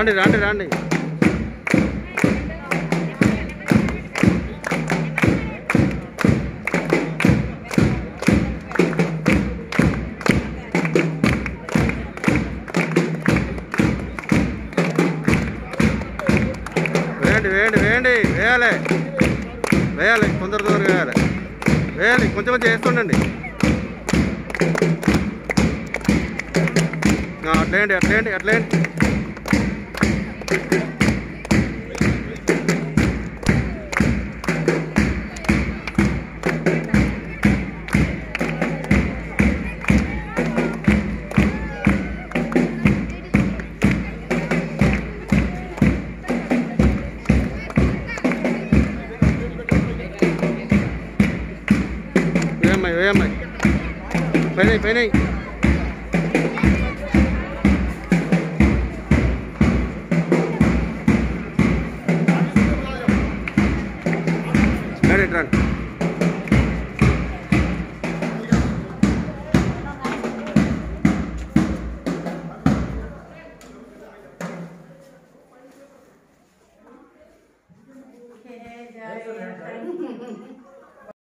రాండి రాండి రాండి వేయండి వేయండి వేయండి వేయాలి వేయాలి తొందర తొందరగా వేయాలి వేయాలి కొంచెం కొంచెం వేస్తుండండి ఆ, అట్లేయండి అట్లేయండి అట్లేయండి వేయమ్మాయి వేయమ్మాయి పైన పైన